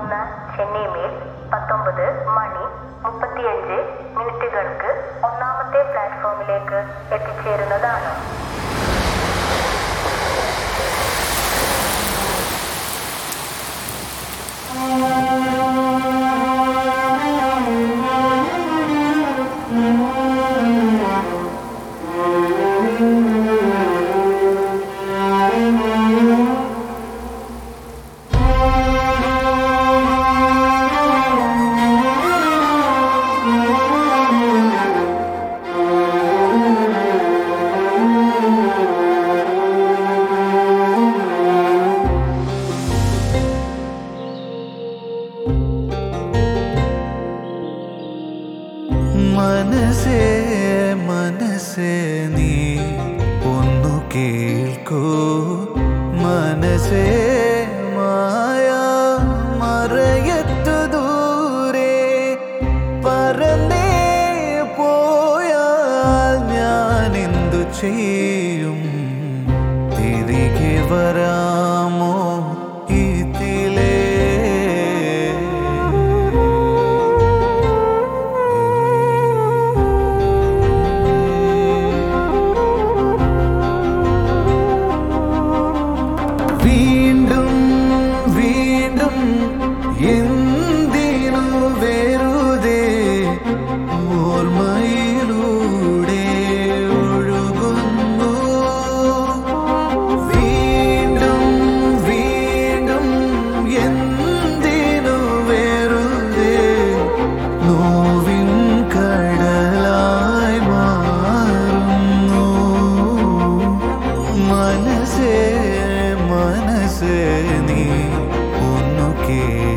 പോകുന്ന ചെന്നൈ മെയിൽ പത്തൊമ്പത് മണി മുപ്പത്തിയഞ്ച് മിനിറ്റുകൾക്ക് ഒന്നാമത്തെ പ്ലാറ്റ്ഫോമിലേക്ക് എത്തിച്ചേരുന്നതാണ് മനസ്സേ മനസ്സേ നീ ഒന്നു കേൾക്കൂ മനസ്സേ മായ മറയത്തു ദൂരെ പറന്നേ പോയാൽ ഞാൻ എന്തു ചെയ്യും തിരികെ വരാമോ ഇതിലേ വീണ്ടും വീണ്ടും എന്തിനു വെറുതെ ഓർമ്മയിലൂടെ ഒഴുകുന്നു വീണ്ടും വീണ്ടും എന്തിനു വെറുതെ നോവിൻ കടലായി മാറുന്നു മനസ്സേ മനസ്സേ നീ ഒന്നു കേ